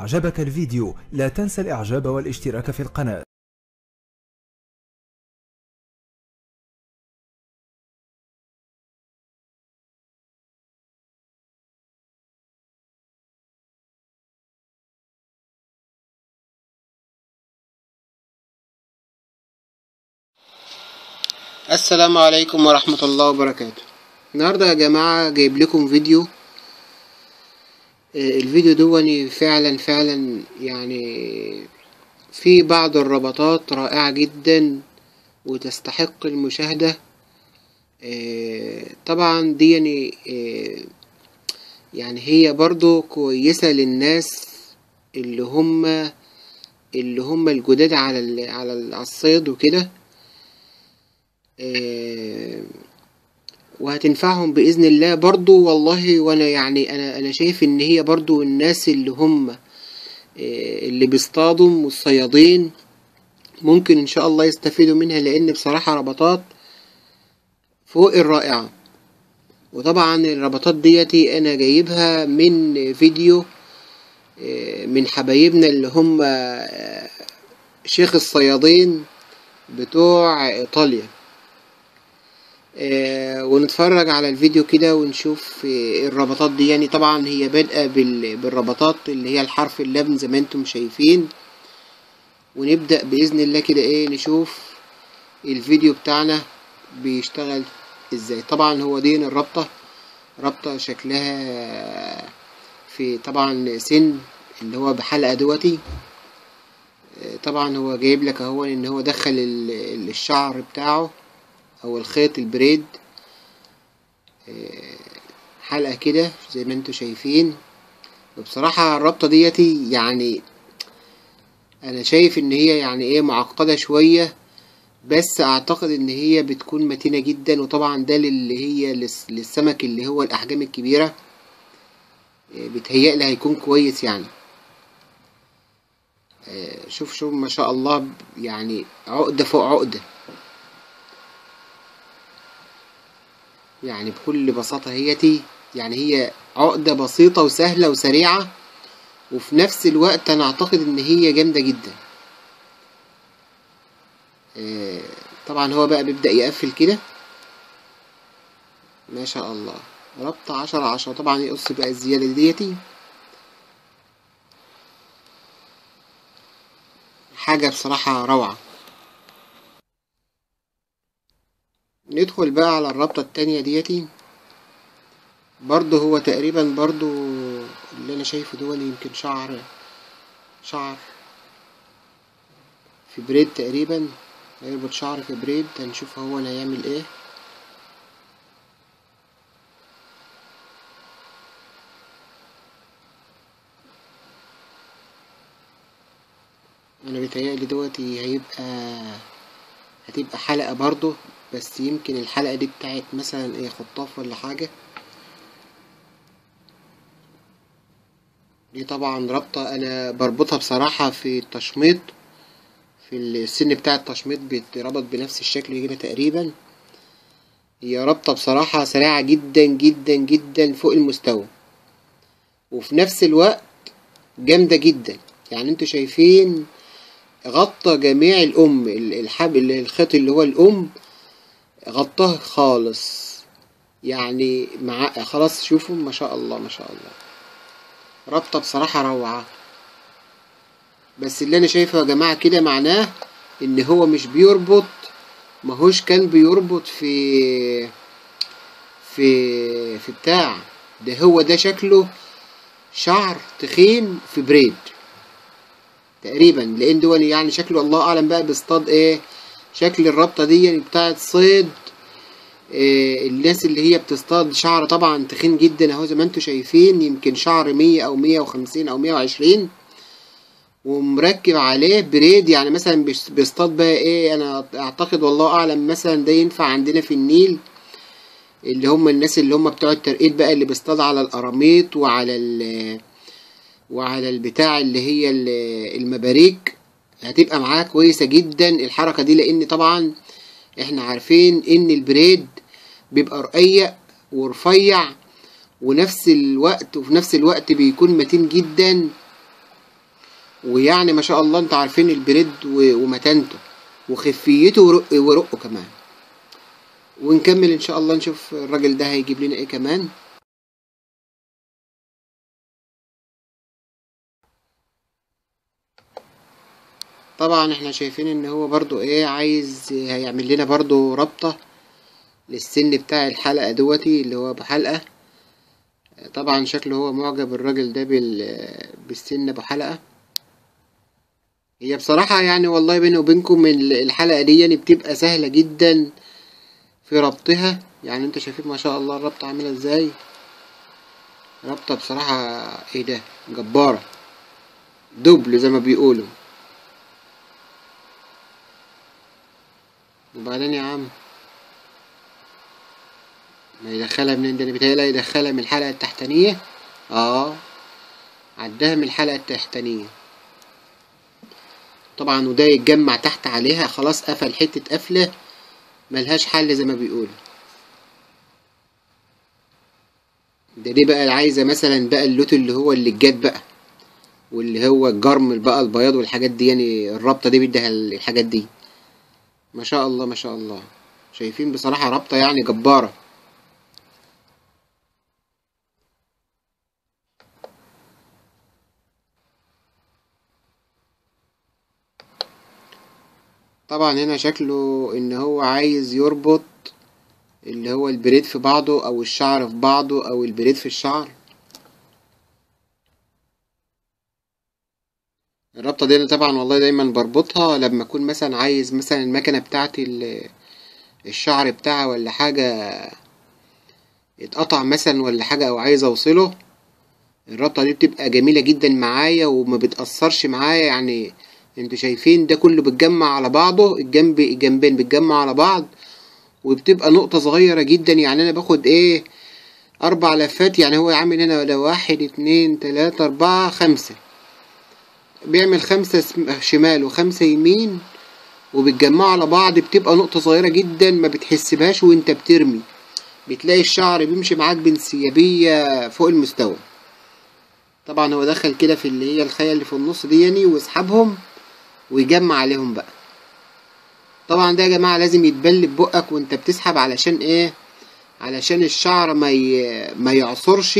أعجبك الفيديو لا تنسى الإعجاب والاشتراك في القناة السلام عليكم ورحمة الله وبركاته النهاردة يا جماعة جايب لكم فيديو آه، الفيديو دوني فعلا فعلا يعني في بعض الربطات رائعة جدا وتستحق المشاهدة آه، طبعا دي يعني آه، يعني هي برضو كويسة للناس اللي هم اللي هم الجداد على ال- على ال- على الصيد وكده آه، وهتنفعهم بإذن الله برضو والله وأنا يعني أنا أنا شايف إن هي برضو الناس اللي هم آه، اللي بيصطادوا والصيادين ممكن إن شاء الله يستفيدوا منها لأن بصراحة ربطات فوق الرائعة وطبعا الربطات ديتي أنا جايبها من فيديو آه، من حبايبنا اللي هم آه، شيخ الصيادين بتوع إيطاليا آه، ونتفرج على الفيديو كده ونشوف آه، الربطات دي يعني طبعا هي بادئة بال- بالربطات اللي هي الحرف اللبن زي ما انتم شايفين ونبدأ بإذن الله كده ايه نشوف الفيديو بتاعنا بيشتغل ازاي طبعا هو دي الرابطة رابطة شكلها في طبعا سن اللي هو بحلقة دوتي آه، طبعا هو جايب لك اهو ان هو دخل ال- الشعر بتاعه او الخيط البريد آه، حلقة كده زي ما انتوا شايفين وبصراحة الرابطة ديتي يعني انا شايف ان هي يعني ايه معقدة شوية بس اعتقد ان هي بتكون متينة جدا وطبعا ده اللي هي للس- للسمك اللي هو الاحجام الكبيرة آه، بيتهيألي هيكون كويس يعني آه، شوف شوف ما شاء الله يعني عقدة فوق عقدة يعني بكل بساطة هيتي يعني هي عقدة بسيطة وسهلة وسريعة وفي نفس الوقت أنا أعتقد إن هي جامدة جدا آه، طبعا هو بقى بيبدأ يقفل كده ما شاء الله ربطة عشرة عشرة طبعا يقص بقى الزيادة ديتي حاجة بصراحة روعة ندخل بقى على الرابطة التانية ديتي برضه هو تقريبا برضه اللي انا شايفه دول يمكن شعر شعر في بريد تقريبا هيربط شعر في بريد هنشوف هو انا هيعمل ايه انا بيتهيألي دوتي هيبقى هتبقى حلقة برضه بس يمكن الحلقة دي بتاعت مثلا ايه خطاف ولا حاجة دي طبعا رابطة انا بربطها بصراحة في التشميط في السن بتاع التشميط بيتربط بنفس الشكل كده تقريبا هي رابطة بصراحة سريعة جدا جدا جدا فوق المستوى وفي نفس الوقت جامدة جدا يعني انتوا شايفين غطى جميع الأم ال- الحبل الخيط اللي هو الأم غطاه خالص يعني مع خلاص شوفوا ما شاء الله ما شاء الله رابطة بصراحة روعة بس اللي أنا شايفه يا جماعة كده معناه إن هو مش بيربط ماهوش كان بيربط في في في بتاع ده هو ده شكله شعر تخين في بريد تقريبا لان دول يعني شكله الله اعلم بقى بيصطاد ايه شكل الرابطه دي يعني بتاعت صيد إيه الناس اللي هي بتصطاد شعر طبعا تخين جدا اهو زي ما انتوا شايفين يمكن شعر مية او مية وخمسين او مية وعشرين ومركب عليه بريد يعني مثلا بيس- بيصطاد بقى ايه انا اعتقد والله اعلم مثلا ده ينفع عندنا في النيل اللي هم الناس اللي هم بتوع الترقيد بقى اللي بيصطاد على القراميط وعلى ال وعلى البتاع اللي هي ال- المباريك هتبقى معاه كويسة جدا الحركة دي لأن طبعا احنا عارفين إن البريد بيبقى رقيق ورفيع ونفس الوقت وفي نفس الوقت بيكون متين جدا ويعني ما شاء الله انتوا عارفين البريد و- ومتانته وخفيته ورق ورقه كمان ونكمل ان شاء الله نشوف الراجل ده هيجيب لنا ايه كمان طبعا احنا شايفين ان هو برضو ايه عايز هيعمل لنا برضو رابطة للسن بتاع الحلقة دوتي اللي هو بحلقة طبعا شكله هو معجب الراجل ده بال بالسن بحلقة هي بصراحة يعني والله بيني وبينكم ال- الحلقة دي يعني بتبقى سهلة جدا في ربطها يعني انتوا شايفين ما شاء الله الربطة عاملة ازاي ربطة بصراحة ايه ده جبارة دبل زي ما بيقولوا وبعدين يا عم ما يدخلها منين ده انا بيتهيألي يدخلها من الحلقة التحتانية اه عدها من الحلقة التحتانية طبعا وده يتجمع تحت عليها خلاص قفل حتة قفلة ملهاش حل زي ما بيقولوا ده دي بقى عايزة مثلا بقى اللوت اللي هو اللي الجاد بقى واللي هو الجرم بقى البياض والحاجات دي يعني الرابطة دي بدها الحاجات دي ما شاء الله ما شاء الله شايفين بصراحة رابطة يعني جبارة طبعا هنا شكله ان هو عايز يربط اللي هو البريد في بعضه او الشعر في بعضه او البريد في الشعر الرابطة دي انا طبعا والله دايما بربطها لما اكون مثلا عايز مثلا المكنة بتاعتي ال- الشعر بتاعها ولا حاجة اتقطع مثلا ولا حاجة او عايز اوصله الرابطة دي بتبقى جميلة جدا معايا وما بتأثرش معايا يعني انتوا شايفين ده كله بيتجمع على بعضه الجنب الجنبين بيتجمع على بعض وبتبقى نقطة صغيرة جدا يعني انا باخد ايه اربع لفات يعني هو عامل هنا ولا واحد اتنين تلاتة اربعة خمسة بيعمل خمسة سم- شمال وخمسة يمين وبتجمعوا على بعض بتبقى نقطة صغيرة جدا ما بتحسبهاش وانت بترمي بتلاقي الشعر بيمشي معاك بانسيابية فوق المستوى طبعا هو دخل كده في اللي هي الخية اللي في النص دي يعني واسحبهم ويجمع عليهم بقى طبعا ده يا جماعة لازم يتبل ببقك وانت بتسحب علشان ايه علشان الشعر ما ي... ما يعصرش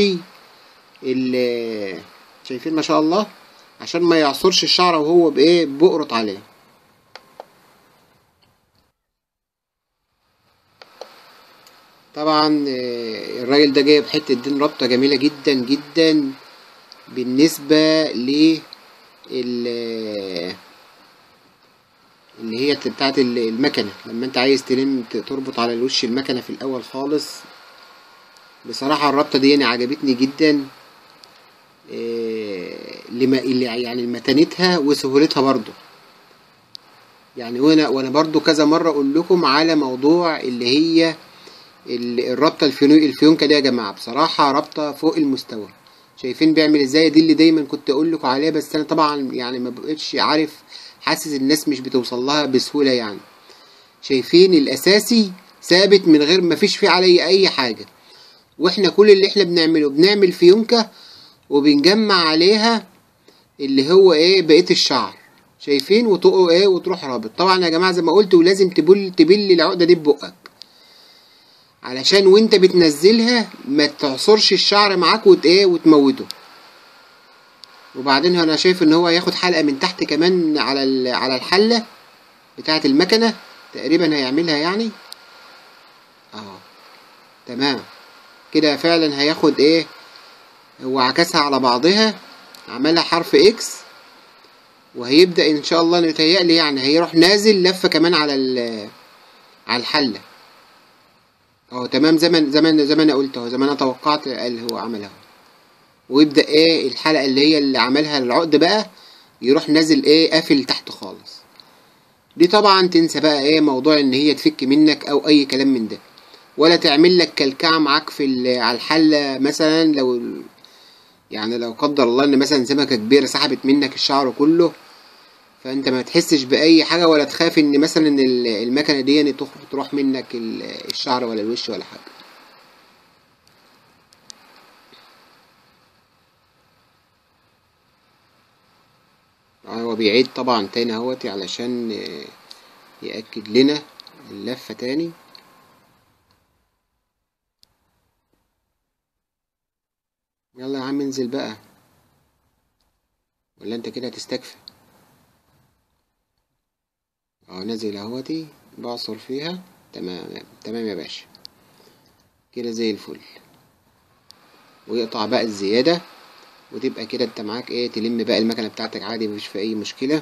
ال شايفين ما شاء الله عشان ما يعصرش الشعر وهو بايه بقرط عليه طبعا آه، الراجل ده جايب حتة دين رابطة جميلة جدا جدا بالنسبة ل ال- اللي هي بتاعت ال- المكنة لما انت عايز تلم ت- تربط على الوش المكنة في الأول خالص بصراحة الرابطة دي يعني عجبتني جدا آه، لما اللي يعني متانتها وسهولتها برضو يعني وانا وانا برضو كذا مرة اقول لكم على موضوع اللي هي ال- الرابطة الفيونو الفيونكة دي يا جماعة بصراحة رابطة فوق المستوى شايفين بيعمل ازاي دي اللي دايما كنت اقول لكم عليها بس انا طبعا يعني ما بقتش عارف حاسس الناس مش بتوصل لها بسهولة يعني شايفين الاساسي ثابت من غير ما فيش فيه عليه اي حاجة واحنا كل اللي احنا بنعمله بنعمل فيونكة وبنجمع عليها اللي هو ايه بقية الشعر شايفين وتقوا ايه وتروح رابط طبعا يا جماعة زي ما قلت ولازم تبل تبل العقدة دي ببقك علشان وانت بتنزلها ما تعصرش الشعر معاك وت ايه وتموته وبعدين انا شايف ان هو هياخد حلقة من تحت كمان على ال- على الحلة بتاعة المكنة تقريبا هيعملها يعني اه تمام كده فعلا هياخد ايه هو عكسها على بعضها عملها حرف اكس وهيبدأ ان شاء الله نتهيألي يعني هيروح نازل لفة كمان على ال- على الحلة اهو تمام زي ما زي ما زي ما انا قلت اهو زي ما انا توقعت اللي هو عملها ويبدأ ايه الحلقة اللي هي اللي عملها العقد بقى يروح نازل ايه قافل تحت خالص دي طبعا تنسى بقى ايه موضوع ان هي تفك منك او اي كلام من ده ولا تعمل لك كلكعة معاك في ال- على الحلة مثلا لو ال- يعني لو قدر الله ان مثلا سمكة كبيرة سحبت منك الشعر كله فانت ما تحسش باي حاجة ولا تخاف ان مثلا ال- المكنة دي يعني تخ- تروح منك ال- الشعر ولا الوش ولا حاجة هو بيعيد طبعا تاني اهوتي علشان آه، يأكد لنا اللفة تاني يلا يا عم انزل بقى ولا انت كده هتستكفي اه نازل اهوتي بعصر فيها تمام تمام يا باشا كده زي الفل ويقطع بقى الزيادة وتبقى كده انت معاك ايه تلم بقى المكنة بتاعتك عادي مفيش في اي مشكلة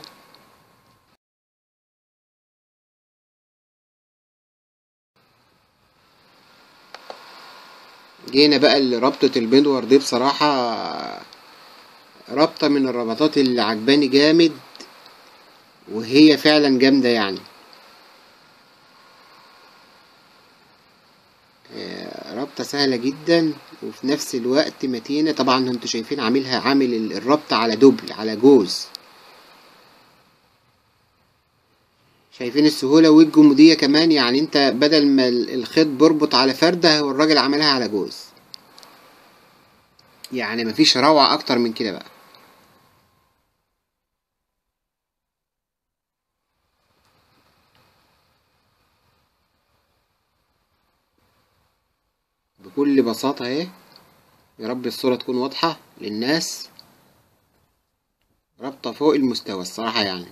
جينا بقى لربطة البندور دي بصراحة رابطة من الربطات اللي عجباني جامد وهي فعلا جامدة يعني آه، رابطة سهلة جدا وفي نفس الوقت متينة طبعا انتوا شايفين عاملها عامل ال- الرابطة على دبل على جوز شايفين السهولة والجمودية كمان يعني انت بدل ما ال- الخيط بيربط على فردة هو الراجل عملها على جوز يعني مفيش روعة اكتر من كده بقى بكل بساطة اهي يا رب الصورة تكون واضحة للناس رابطة فوق المستوى الصراحة يعني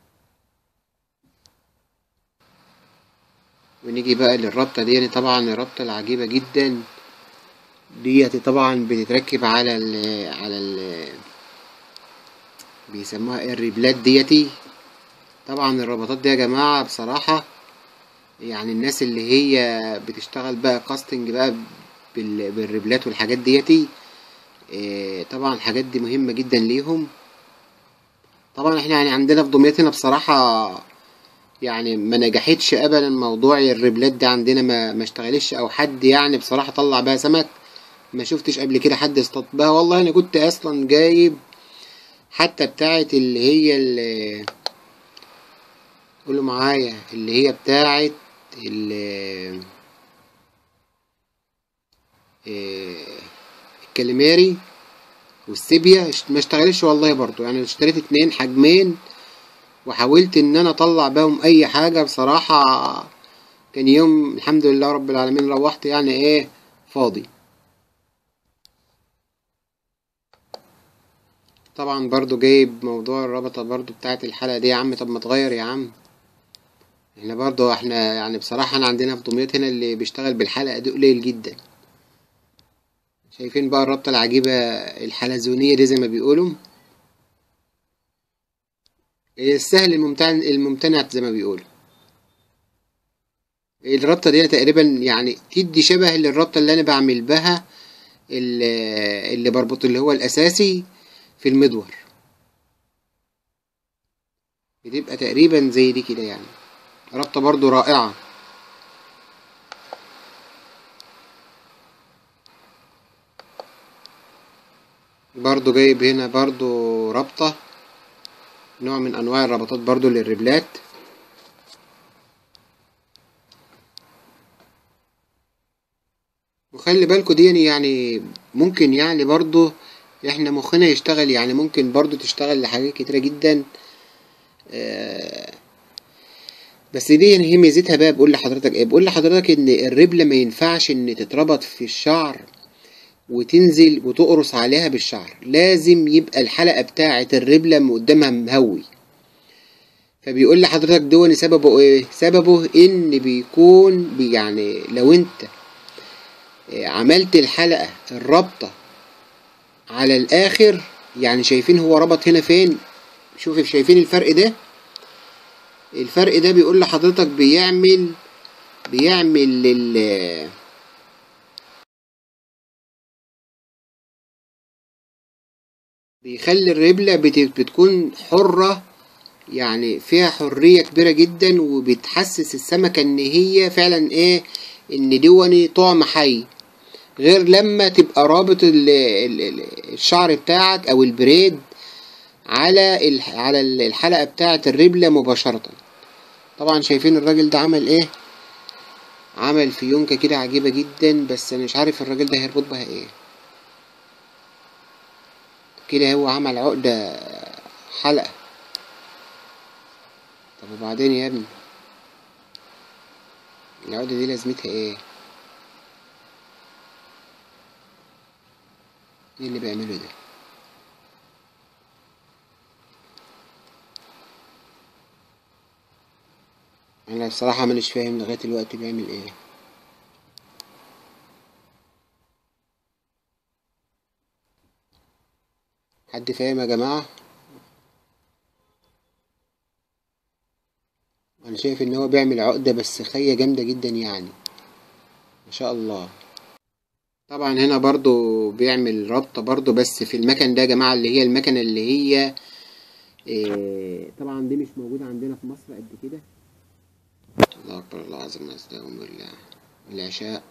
ونيجي بقى للرابطة دي يعني طبعا الرابطة العجيبة جدا ديت طبعا بتتركب على ال على ال بيسموها ايه الريبلات ديتي طبعا الرباطات دي يا جماعة بصراحة يعني الناس اللي هي بتشتغل بقى كاستنج بقى بال- بالريبلات والحاجات ديتي إيه، طبعا الحاجات دي مهمة جدا ليهم طبعا احنا يعني عندنا في دمياط هنا بصراحة يعني ما نجحتش ابدا موضوع الريبلات ده عندنا ما ما اشتغلش او حد يعني بصراحة طلع بها سمك ما شفتش قبل كده حد اصطاد بها والله انا كنت اصلا جايب حتى بتاعت اللي هي اللي قولوا معايا اللي هي بتاعت ال- إيه، الكاليماري والسيبيا اشت- ما اشتغلش والله برضو يعني اشتريت اتنين حجمين وحاولت ان انا اطلع بهم اي حاجة بصراحة كان يوم الحمد لله رب العالمين روحت يعني ايه فاضي طبعا برضو جايب موضوع الرابطة برضو بتاعت الحلقة دي يا عم طب ما تغير يا عم احنا برضو احنا يعني بصراحة احنا عندنا في دمياط هنا اللي بيشتغل بالحلقة دي قليل جدا شايفين بقى الرابطة العجيبة الحلزونية دي زي ما بيقولوا هي السهل الممتع الممتنع زي ما بيقولوا الرابطة دي تقريبا يعني تدي شبه للرابطة اللي أنا بعمل بها ال- اللي بربط اللي هو الأساسي في المدور بتبقى تقريبا زي دي كده يعني رابطة برضو رائعة برضو جايب هنا برضو رابطة نوع من أنواع الربطات برضو للربلات وخلي بالكوا دي يعني ممكن يعني برضو احنا مخنا يشتغل يعني ممكن برضو تشتغل لحاجات كتيرة جدا آه، بس دي يعني هي ميزتها بقى بقول لحضرتك ايه بقول لحضرتك ان الربلة ما ينفعش ان تتربط في الشعر وتنزل وتقرص عليها بالشعر لازم يبقى الحلقة بتاعة الربلة من قدامها مهوي فبيقول لحضرتك دون سببه ايه سببه ان بيكون بي- يعني لو انت آه، عملت الحلقة الرابطة على الاخر يعني شايفين هو ربط هنا فين شوف شايفين الفرق ده الفرق ده بيقول لحضرتك بيعمل بيعمل لل بيخلي الربلة بت- بتكون حرة يعني فيها حرية كبيرة جدا وبتحسس السمكة ان هي فعلا ايه ان دوني طعم حي غير لما تبقى رابط ال- ال- ال- الشعر بتاعك او البريد على ال- على الحلقة بتاعة الربلة مباشرة طبعا شايفين الراجل ده عمل ايه عمل فيونكة كده عجيبة جدا بس انا مش عارف الراجل ده هيربط بها ايه كده هو عمل عقدة حلقة طب وبعدين يا ابني العقدة دي لازمتها ايه ايه اللي بيعمله ده انا بصراحة مانيش فاهم لغاية الوقت بيعمل ايه حد فاهم يا جماعة انا شايف ان هو بيعمل عقدة بس خية جامدة جدا يعني ما شاء الله طبعا هنا برضو بيعمل ربطة برضو بس في المكن ده يا جماعة اللي هي المكنة اللي هي إيه طبعا دي مش موجودة عندنا في مصر قد كده الله أكبر الله العظيم أستغفر بالله العشاء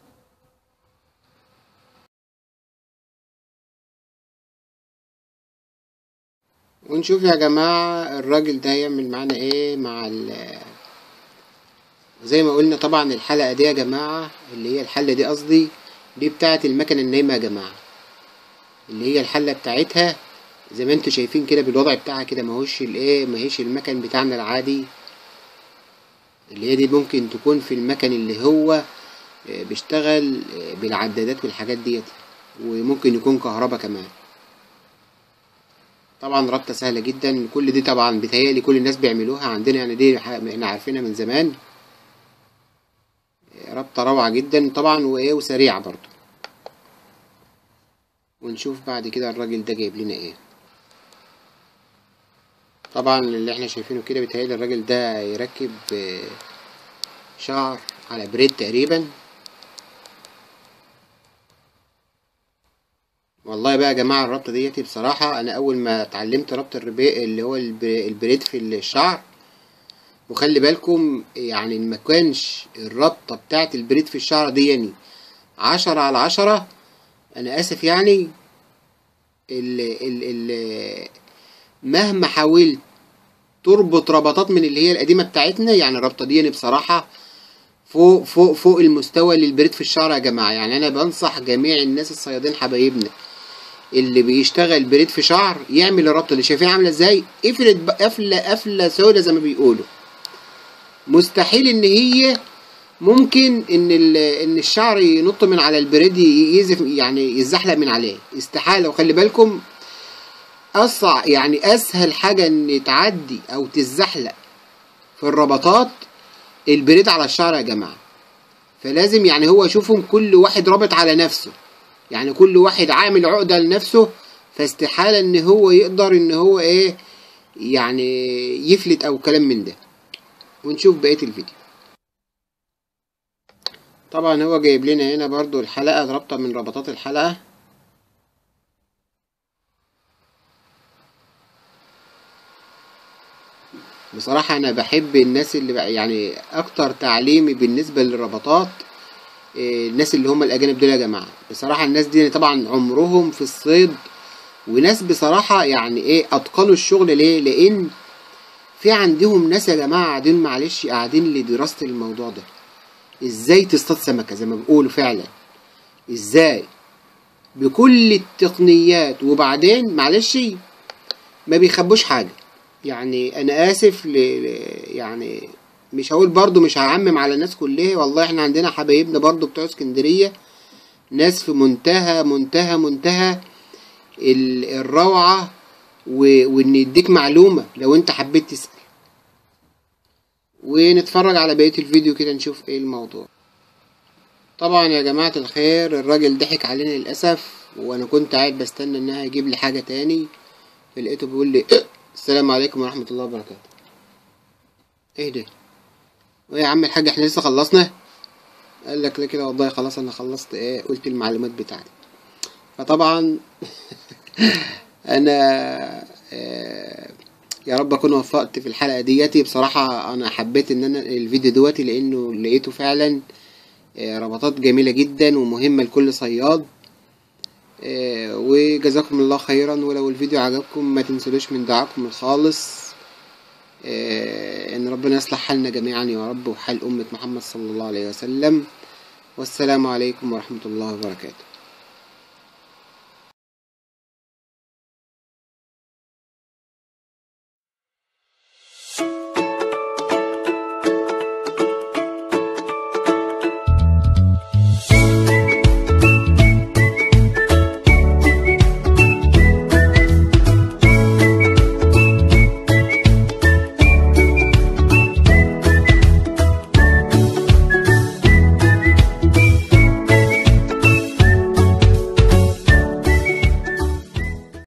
ونشوف يا جماعة الراجل ده يعمل معانا ايه مع ال زي ما قلنا طبعا الحلقة دي يا جماعة اللي هي الحلة دي قصدي دي بتاعة المكنة النايمة يا جماعة اللي هي الحلة بتاعتها زي ما انتوا شايفين كده بالوضع بتاعها كده ماهوش الايه ماهيش المكن بتاعنا العادي اللي هي دي ممكن تكون في المكن اللي هو بيشتغل بالعدادات والحاجات ديت وممكن يكون كهربا كمان طبعا رابطة سهلة جدا كل دي طبعا بتهيألي كل الناس بيعملوها عندنا يعني دي احنا عارفينها من زمان رابطة روعة جدا طبعا وايه وسريعة برضو ونشوف بعد كده الراجل ده جايب لنا ايه طبعا اللي احنا شايفينه كده بيتهيألي الراجل ده يركب شعر على بريد تقريبا والله بقى يا جماعة الربطة ديتي بصراحة أنا أول ما اتعلمت ربط الرباء اللي هو البريد في الشعر وخلي بالكم يعني ما كانش الربطة بتاعت البريد في الشعر دي يعني عشرة على عشرة أنا آسف يعني ال ال ال مهما حاولت تربط ربطات من اللي هي القديمة بتاعتنا يعني الربطة دي يعني بصراحة فوق فوق فوق المستوى للبريد في الشعر يا جماعة يعني أنا بنصح جميع الناس الصيادين حبايبنا اللي بيشتغل بريد في شعر يعمل الربطة اللي شايفين عاملة ازاي افرد قفلة قفلة سودة زي ما بيقولوا مستحيل ان هي ممكن ان ان الشعر ينط من على البريد يزف يعني يتزحلق من عليه استحالة وخلي بالكم أصع يعني أسهل حاجة إن تعدي أو تتزحلق في الربطات البريد على الشعر يا جماعة فلازم يعني هو يشوفهم كل واحد رابط على نفسه يعني كل واحد عامل عقدة لنفسه فاستحالة إن هو يقدر إن هو إيه يعني يفلت أو كلام من ده ونشوف بقية الفيديو طبعا هو جايب لنا هنا برضو الحلقة رابطة من ربطات الحلقة بصراحة أنا بحب الناس اللي بقى يعني أكتر تعليمي بالنسبة للربطات الناس اللي هم الأجانب دول يا جماعة بصراحة الناس دي طبعا عمرهم في الصيد وناس بصراحة يعني إيه أتقنوا الشغل ليه؟ لأن في عندهم ناس يا جماعة قاعدين معلش قاعدين لدراسة الموضوع ده إزاي تصطاد سمكة زي ما بيقولوا فعلا إزاي بكل التقنيات وبعدين معلش ما بيخبوش حاجة يعني انا اسف ل... يعني مش هقول برضو مش هعمم على الناس كلها والله احنا عندنا حبايبنا برضو بتوع اسكندرية ناس في منتهى منتهى منتهى ال... الروعة و... وان يديك معلومة لو انت حبيت تسأل ونتفرج على بقية الفيديو كده نشوف ايه الموضوع طبعا يا جماعة الخير الراجل ضحك علينا للأسف وانا كنت قاعد بستنى انها يجيب لي حاجة تاني فلقيته بيقول لي السلام عليكم ورحمة الله وبركاته ايه ده وايه يا عم الحاج احنا لسه خلصنا قال لك ليه كده والله خلاص انا خلصت ايه قلت المعلومات بتاعتي فطبعا انا آه يا رب اكون وفقت في الحلقه دياتي بصراحه انا حبيت ان انا الفيديو دوتي لانه لقيته فعلا آه ربطات جميله جدا ومهمه لكل صياد آه وجزاكم الله خيرا ولو الفيديو عجبكم ما تنسلوش من دعاكم الخالص آه ان ربنا يصلح حالنا جميعا يا رب وحال امة محمد صلى الله عليه وسلم والسلام عليكم ورحمة الله وبركاته